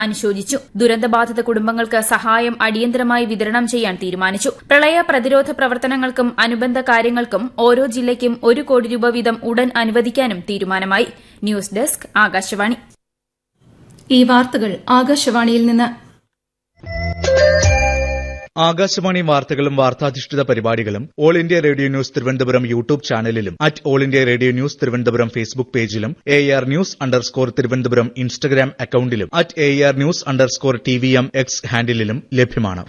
അനുശോചിച്ചു ദുരന്തബാധിത കുടുംബങ്ങൾക്ക് സഹായം അടിയന്തരമായി വിതരണം ചെയ്യാൻ തീരുമാനിച്ചു പ്രളയ പ്രതിരോധ പ്രവർത്തനങ്ങൾക്കും അനുബന്ധ കാര്യങ്ങൾക്കും ഓരോ ജില്ലയ്ക്കും ഒരു കോടി രൂപ വീതം ഉടൻ അനുവദിക്കാനും തീരുമാനമായി ന്യൂസ് ഡെസ്ക് ആകാശവാണി ഈ വാർത്തകൾ ആകാശവാണിയിൽ നിന്ന് ആകാശവാണി വാർത്തകളും വാർത്താധിഷ്ഠിത പരിപാടികളും all India radio news Thiruvananthapuram YouTube ചാനലിലും at all India radio news Thiruvananthapuram Facebook പേജിലും A R news underscore Thiruvananthapuram Instagram അക്കൌണ്ടിലും at A R news underscore T V M X ഹാൻഡിലും ലഭ്യമാണ്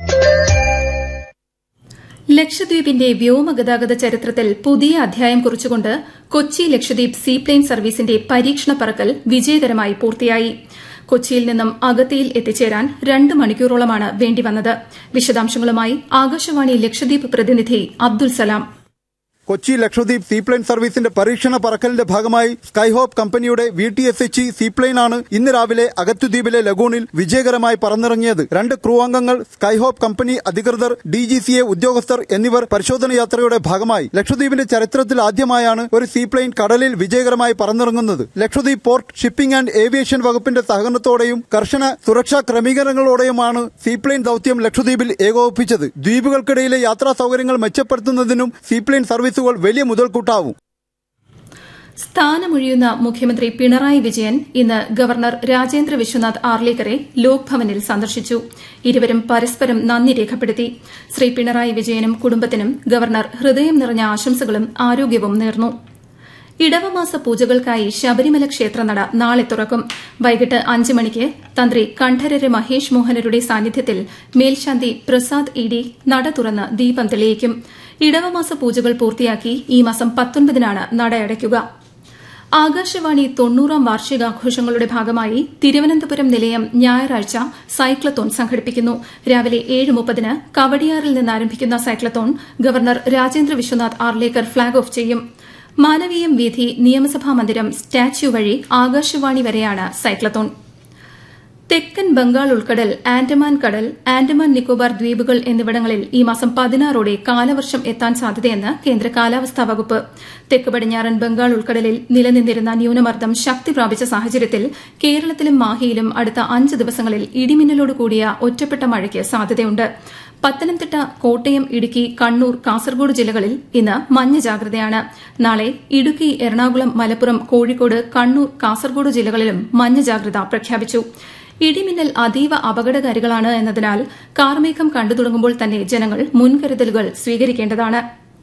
ലക്ഷദ്വീപിന്റെ വ്യോമഗതാഗത ചരിത്രത്തിൽ പുതിയ അധ്യായം കുറിച്ചുകൊണ്ട് കൊച്ചി ലക്ഷദ്വീപ് സീപ്ലെയിൻ സർവീസിന്റെ പരീക്ഷണ പറക്കൽ വിജയകരമായി പൂർത്തിയായി കൊച്ചിയിൽ നിന്നും അഗത്തിയിൽ എത്തിച്ചേരാൻ രണ്ട് മണിക്കൂറോളമാണ് വേണ്ടിവന്നത് വിശദാംശങ്ങളുമായി ആകാശവാണി ലക്ഷദ്വീപ് പ്രതിനിധി അബ്ദുൽ സലാം കൊച്ചി ലക്ഷദ്വീപ് സീപ്ലെയിൻ സർവീസിന്റെ പരീക്ഷണ പറക്കലിന്റെ ഭാഗമായി സ്കൈഹോപ്പ് കമ്പനിയുടെ V T S H seaplane ആണ് ഇന്ന് രാവിലെ അഗത്തുദ്വീപിലെ ലഗൂണിൽ വിജയകരമായി പറന്നിറങ്ങിയത് രണ്ട് ക്രൂ അംഗങ്ങൾ സ്കൈഹോപ്പ് കമ്പനി അധികൃതർ ഡി ജി സി എ ഉദ്യോഗസ്ഥർ എന്നിവർ പരിശോധന യാത്രയുടെ ഭാഗമായി ലക്ഷദ്വീപിന്റെ ചരിത്രത്തിൽ ആദ്യമായാണ് ഒരു സീപ്ലെയിൻ കടലിൽ വിജയകരമായി പറന്നിറങ്ങുന്നത് Lakshadweep port shipping and aviation വകുപ്പിന്റെ സഹകരണത്തോടെയും കർശന സുരക്ഷാ ക്രമീകരണങ്ങളോടെയുമാണ് സീപ്ലെയിൻ ദൌത്യം ലക്ഷദ്വീപിൽ ഏകോപിപ്പിച്ചത് ദ്വീപുകൾക്കിടയിലെ യാത്രാ സൗകര്യങ്ങൾ മെച്ചപ്പെടുത്തുന്നതിനും സീപ്ലെയിൻ സർവീസുകൾ വലിയ മുതൽക്കൂട്ടാവും സ്ഥാനമൊഴിയുന്ന മുഖ്യമന്ത്രി പിണറായി വിജയൻ ഇന്ന് ഗവർണർ രാജേന്ദ്ര വിശ്വനാഥ് ആർലേക്കറെ ലോക്ഭവനിൽ സന്ദർശിച്ചു ഇരുവരും പരസ്പരം നന്ദി രേഖപ്പെടുത്തി ശ്രീ പിണറായി വിജയനും കുടുംബത്തിനും ഗവർണർ ഹൃദയം നിറഞ്ഞ ആശംസകളും ആരോഗ്യവും നേർന്നു ഇടവമാസ പൂജകൾക്കായി ശബരിമല ക്ഷേത്രനട നാളെ തുറക്കും വൈകിട്ട് അഞ്ച് മണിക്ക് തന്ത്രി കണ്ഠരര് മഹേഷ് മോഹനരുടെ സാന്നിധ്യത്തിൽ മേൽശാന്തി പ്രസാദ് ഇ ഡി നട തുറന്ന് ദീപം തെളിയിക്കും ഇടവമാസ പൂജകൾ പൂർത്തിയാക്കി ഈ മാസം പത്തൊൻപതിനാണ് നട അടയ്ക്കുക ആകാശവാണി തൊണ്ണൂറാം വാർഷികാഘോഷങ്ങളുടെ ഭാഗമായി തിരുവനന്തപുരം നിലയം ഞായറാഴ്ച സൈക്ലത്തോൺ സംഘടിപ്പിക്കുന്നു രാവിലെ ഏഴ് മുപ്പതിന് കവടിയാറിൽ നിന്ന് ആരംഭിക്കുന്ന cyclothon governor Rajendra Vishwanath Arlekar flag off ചെയ്യും മാനവീയം വീഥി നിയമസഭാ മന്ദിരം സ്റ്റാച്യു വഴി ആകാശവാണി വരെയാണ് സൈക്ലത്തോൺ തെക്കൻ ബംഗാൾ ഉൾക്കടൽ ആൻഡമാൻ കടൽ ആൻഡമാൻ നിക്കോബാർ ദ്വീപുകൾ എന്നിവിടങ്ങളിൽ ഈ മാസം പതിനാറോടെ കാലവർഷം എത്താൻ സാധ്യതയെന്ന് കേന്ദ്ര കാലാവസ്ഥാ വകുപ്പ് തെക്ക് പടിഞ്ഞാറൻ ബംഗാൾ ഉൾക്കടലിൽ നിലനിന്നിരുന്ന ന്യൂനമർദ്ദം ശക്തി പ്രാപിച്ച സാഹചര്യത്തിൽ കേരളത്തിലും മാഹിയിലും അടുത്ത അഞ്ച് ദിവസങ്ങളിൽ ഇടിമിന്നലോട് കൂടിയ ഒറ്റപ്പെട്ട മഴയ്ക്ക് സാധ്യതയുണ്ട് പത്തനംതിട്ട കോട്ടയം ഇടുക്കി കണ്ണൂർ കാസർഗോഡ് ജില്ലകളിൽ ഇന്ന് മഞ്ഞ ജാഗ്രതയാണ് നാളെ ഇടുക്കി എറണാകുളം മലപ്പുറം കോഴിക്കോട് കണ്ണൂർ കാസർഗോഡ് ജില്ലകളിലും മഞ്ഞ ജാഗ്രത പ്രഖ്യാപിച്ചു ഇടിമിന്നൽ അതീവ അപകടകാരികളാണ് എന്നതിനാൽ കാർമേഘം കണ്ടു തുടങ്ങുമ്പോൾ തന്നെ ജനങ്ങൾ മുൻകരുതലുകൾ സ്വീകരിക്കേണ്ടതാണ്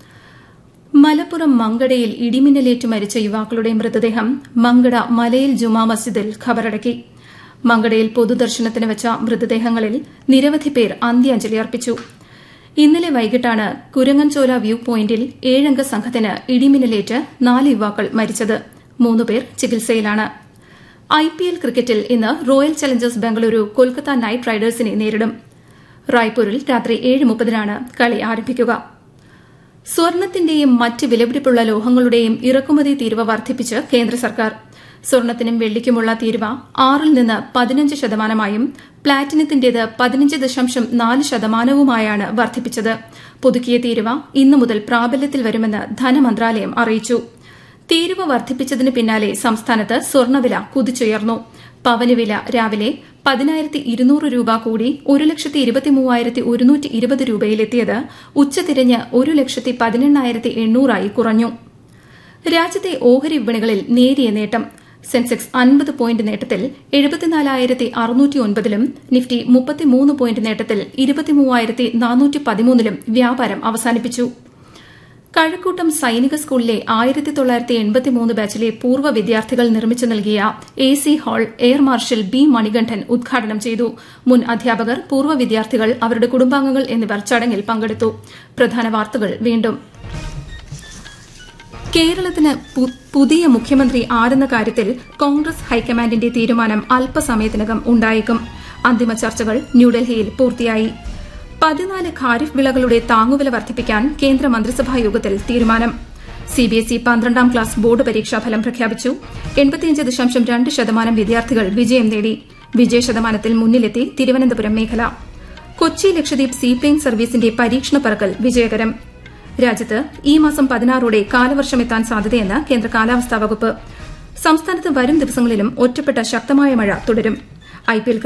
മലപ്പുറം മങ്കടയിൽ ഇടിമിന്നലേറ്റ് മരിച്ച യുവാക്കളുടെ മൃതദേഹം മങ്കട മലയിൽ ജുമാ മസ്ജിദിൽ ഖബറടക്കി മങ്കടയിൽ പൊതുദർശനത്തിന് വെച്ച മൃതദേഹങ്ങളിൽ നിരവധി പേർ അന്ത്യാഞ്ജലി അർപ്പിച്ചു ഇന്നലെ വൈകിട്ടാണ് കുരങ്ങൻചോല വ്യൂ പോയിന്റിൽ ഏഴംഗ സംഘത്തിന് ഇടിമിന്നലേറ്റ് നാല് യുവാക്കൾ മരിച്ചത് മൂന്നുപേർ ചികിത്സയിലാണ് ഐ പി എൽ ക്രിക്കറ്റിൽ ഇന്ന് royal challengers Bengaluru Kolkata knight റൈഡേഴ്സിനെ നേരിടും റായ്പൂരിൽ രാത്രി ഏഴ് മുപ്പതിനാണ് കളി ആരംഭിക്കുക സ്വർണത്തിന്റെയും മറ്റ് വിലപിടിപ്പുള്ള ലോഹങ്ങളുടെയും ഇറക്കുമതി തീരുവ വർദ്ധിപ്പിച്ച് കേന്ദ്ര സർക്കാർ സ്വർണത്തിനും വെള്ളിക്കുമുള്ള തീരുവ ആറിൽ നിന്ന് പതിനഞ്ച് ശതമാനമായും പ്ലാറ്റിനത്തിന്റേത് പതിനഞ്ച് ദശാംശം നാല് ശതമാനവുമായാണ് വർദ്ധിപ്പിച്ചത് പുതുക്കിയ തീരുവ ഇന്നു മുതൽ പ്രാബല്യത്തിൽ വരുമെന്ന് ധനമന്ത്രാലയം അറിയിച്ചു തീരുവ വർദ്ധിപ്പിച്ചതിന് പിന്നാലെ സംസ്ഥാനത്ത് സ്വർണ്ണവില കുതിച്ചുയർന്നു പവന് വില രാവിലെ പതിനായിരത്തി ഇരുന്നൂറ് രൂപ കൂടി ഒരു ലക്ഷത്തി ഇരുപത്തി മൂവായിരത്തി ഒരുന്നൂറ്റി ഇരുപത് രൂപയിലെത്തിയത് ഉച്ചതിരിഞ്ഞ് ഒരു ലക്ഷത്തി പതിനെണ്ണായിരത്തി എണ്ണൂറായി കുറഞ്ഞു രാജ്യത്തെ ഓഹരി വിപണികളിൽ നേരിയ നേട്ടം സെൻസെക്സ് അൻപത് പോയിന്റ് നേട്ടത്തിൽ എഴുപത്തിനാലായിരത്തി അറുന്നൂറ്റി ഒൻപതിലും നിഫ്റ്റി മുപ്പത്തിമൂന്ന് പോയിന്റ് നേട്ടത്തിൽ ഇരുപത്തിമൂവായിരത്തി നാനൂറ്റി പതിമൂന്നിലും വ്യാപാരം അവസാനിപ്പിച്ചു കഴക്കൂട്ടം സൈനിക സ്കൂളിലെ ആയിരത്തി തൊള്ളായിരത്തി എൺപത്തിമൂന്ന് ബാച്ചിലെ പൂർവ്വ വിദ്യാർത്ഥികൾ നിർമ്മിച്ചു നൽകിയ A C hall air marshal B Manikandan ഉദ്ഘാടനം ചെയ്തു മുൻ അധ്യാപകർ പൂർവ്വ വിദ്യാർത്ഥികൾ അവരുടെ കുടുംബാംഗങ്ങൾ എന്നിവർ ചടങ്ങിൽ പങ്കെടുത്തു പ്രധാന വാർത്തകൾ വീണ്ടും കേരളത്തിന് പുതിയ മുഖ്യമന്ത്രി ആരെന്ന കാര്യത്തിൽ കോൺഗ്രസ് ഹൈക്കമാൻഡിന്റെ തീരുമാനം അല്പസമയത്തിനകം ഉണ്ടായേക്കും അന്തിമ ചർച്ചകൾ ന്യൂഡൽഹിയിൽ പൂർത്തിയായി പതിനാല് ഖാരിഫ് വിളകളുടെ താങ്ങുവില വർദ്ധിപ്പിക്കാൻ കേന്ദ്ര മന്ത്രിസഭാ യോഗത്തിൽ തീരുമാനം സിബിഎസ്ഇ പന്ത്രണ്ടാം ക്ലാസ് ബോർഡ് പരീക്ഷാ ഫലം പ്രഖ്യാപിച്ചു എൺപത്തിയഞ്ച് ദശാംശം രണ്ട് ശതമാനം വിദ്യാർത്ഥികൾ വിജയം നേടി വിജയ ശതമാനത്തിൽ മുന്നിലെത്തി തിരുവനന്തപുരം മേഖല കൊച്ചി ലക്ഷദ്വീപ് സീപ്ലെയിൻ സർവീസിന്റെ പരീക്ഷണ പറക്കൽ വിജയകരം രാജ്യത്ത് ഈ മാസം പതിനാറോടെ കാലവർഷമെത്താൻ സാധ്യതയെന്ന് കേന്ദ്ര കാലാവസ്ഥാ വകുപ്പ് സംസ്ഥാനത്ത് വരും ദിവസങ്ങളിലും ഒറ്റപ്പെട്ട ശക്തമായ മഴ തുടരും ഐപിഎൽ